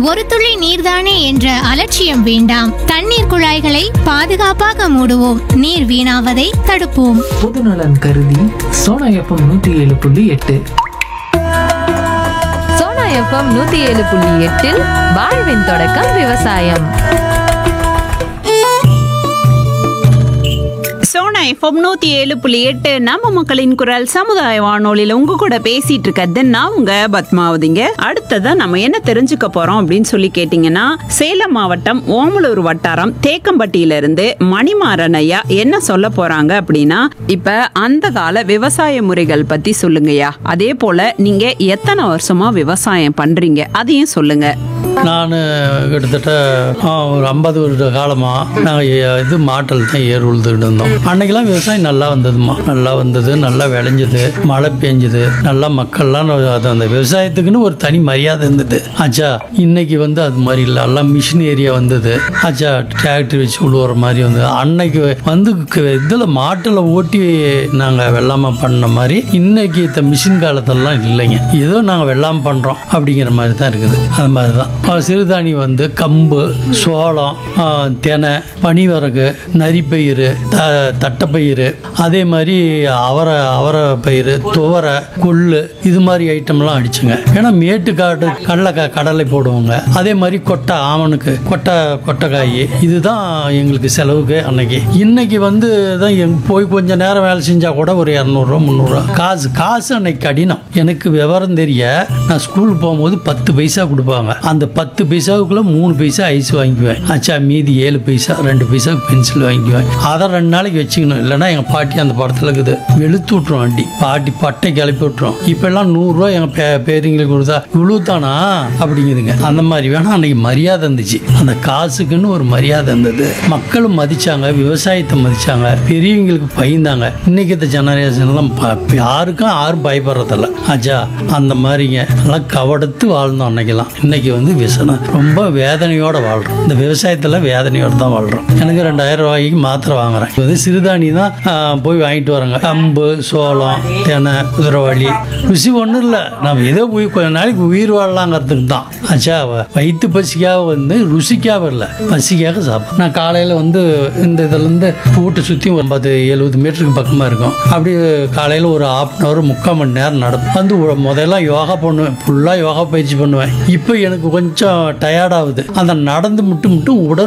ஒரு துளி நீர்தானே என்ற அலட்சியம் வேண்டாம் தண்ணீர் குழாய்களை பாதுகாப்பாக மூடுவோம் நீர் வீணாவதை தடுப்போம் பொதுநலன் கருதி சோனா எஃப்எம் நூற்றி ஏழு புள்ளி எட்டு சோனா எஃப்எம் நூத்தி ஏழு புள்ளி எட்டில் வாழ்வின் தொடக்கம் விவசாயம் சோனா எஃப்எம் நூத்தி ஏழு புள்ளி எட்டு நம்ம மக்களின் குரல் சமுதாய வானொலியில உங்க கூட பேசிட்டு இருக்கிறது நான் உங்க பத்மாவதிங்க அடுத்ததா நம்ம என்ன தெரிஞ்சுக்க போறோம் அப்படின்னு சொல்லி கேட்டீங்கன்னா சேலம் மாவட்டம் ஓமலூர் வட்டாரம் தேக்கம்பட்டியில இருந்து மணிமாறன் ஐயா என்ன சொல்ல போறாங்க அப்படின்னா இப்ப அந்த கால விவசாய முறைகள் பத்தி சொல்லுங்கய்யா அதே போல நீங்க எத்தனை வருஷமா விவசாயம் பண்றீங்க அதையும் சொல்லுங்க நான் கிட்டத்தட்ட ஆ, ஒரு ஐம்பது வருட காலமாக நாங்கள் இது மாட்டல் தான் ஏர் உழுதுகிட்டு இருந்தோம் அன்னைக்கெல்லாம் விவசாயம் நல்லா வந்ததுமா நல்லா வந்தது நல்லா விளைஞ்சது மழை பெஞ்சது நல்லா மக்கள்லாம் அது அந்த விவசாயத்துக்குன்னு ஒரு தனி மரியாதை இருந்தது ஆச்சா இன்னைக்கு வந்து அது மாதிரி இல்லை எல்லாம் மிஷின் ஏரியா வந்தது ஆச்சா டிராக்டர் வச்சு உழுவுற மாதிரி வந்தது அன்னைக்கு வந்து இதில் மாட்டில் ஓட்டி நாங்கள் வெள்ளாமை பண்ண மாதிரி இன்னைக்கு இந்த மிஷின் காலத்திலலாம் இல்லைங்க ஏதோ நாங்கள் வெள்ளாமை பண்ணுறோம் அப்படிங்கிற மாதிரி தான் இருக்குது அது மாதிரி தான் சிறுதானி வந்து கம்பு சோளம் ஆ, தினை பனிவரகு நரிப்பயிறு த தட்டைப்பயிறு அதே மாதிரி அவரை அவரை பயிறு துவரை கொள்ளு இது மாதிரி ஐட்டம்லாம் அடிச்சுங்க ஏன்னா மேட்டுக்காடு கடலை க- கடலை போடுவாங்க அதே மாதிரி கொட்டை ஆமனுக்கு கொட்டை கொட்டைக்காய் இதுதான் எங்களுக்கு செலவுக்கு அன்னைக்கு இன்னைக்கு வந்து தான் எங் போய் கொஞ்ச நேரம் வேலை செஞ்சா கூட ஒரு இரநூறுவா முந்நூறுரூவா காசு காசு அன்னைக்கு கடினம் எனக்கு விவரம் தெரிய நான் ஸ்கூல் போகும்போது பத்து பைசா கொடுப்பாங்க அந்த பத்து பைசாவுக்குள்ள மூணு பைசா ஐஸ் வாங்கிக்குவேன் ஆச்சா மீதி ஏழு பைசா ரெண்டு பைசா பென்சில் வாங்கிக்குவேன் அதை ரெண்டு நாளைக்கு வச்சுக்கணும் இல்லைன்னா எங்கள் பாட்டி அந்த படத்தில் இருக்குது வெளுத்து விட்ரும் வண்டி பாட்டி பட்டை கிளப்பி விட்ரும் இப்பெல்லாம் நூறுரூவா எங்கள் பே பேருங்களுக்கு கொடுத்தா இவ்வளோ தானா அப்படிங்குதுங்க அந்த மாதிரி வேணா அன்னைக்கு மரியாதை இருந்துச்சு அந்த காசுக்குன்னு ஒரு மரியாதை இருந்தது மக்களும் மதிச்சாங்க விவசாயத்தை மதிச்சாங்க பெரியவங்களுக்கு பயந்தாங்க இன்னைக்கு இந்த ஜெனரேஷன்லாம் ப- யாருக்கும் யாரும் பயப்படுறதில்ல ஆச்சா அந்த மாதிரிங்க எல்லாம் கவடத்து வாழ்ந்தோம் அன்னைக்கெல்லாம் இன்னைக்கு வந்து விசனம் ரொம்ப வேதனையோட வாழ்றோம் இந்த விவசாயத்தில் வேதனையோட தான் வாழ்றோம் எனக்கு ரெண்டாயிரம் ரூபாய்க்கு மாத்திரை வாங்குறேன் இது வந்து சிறுதானி தான் ஆ, போய் வாங்கிட்டு வரோங்க கம்பு சோளம் தெனை குதிரைவாளி ருசி ஒன்றும் இல்லை நம்ம ஏதோ போய் கொஞ்ச நாளைக்கு உயிர் வாழலாங்கிறதுக்கு தான் ஆச்சா வ- வயிற்று பசிக்காக வந்து ருசிக்காக இல்லை பசிக்காக சாப்பிடும் நான் காலையில் வந்து இந்த இதுலேருந்து வீட்டை சுற்றி ஒரு பத்து எழுபது மீட்டருக்கு பக்கமாக இருக்கும் அப்படி காலையில் ஒரு ஹாஃப் அன் ஹவர் முக்கால் மணி நேரம் நடக்கும் வந்து உ- முதல்ல யோகா பண்ணுவேன் ஃபுல்லாக யோகா பயிற்சி பண்ணுவேன் இப்போ எனக்கு கொஞ்சம் டயர்டாகுது அந்த நடந்து மட்டும் மட்டும் உடல்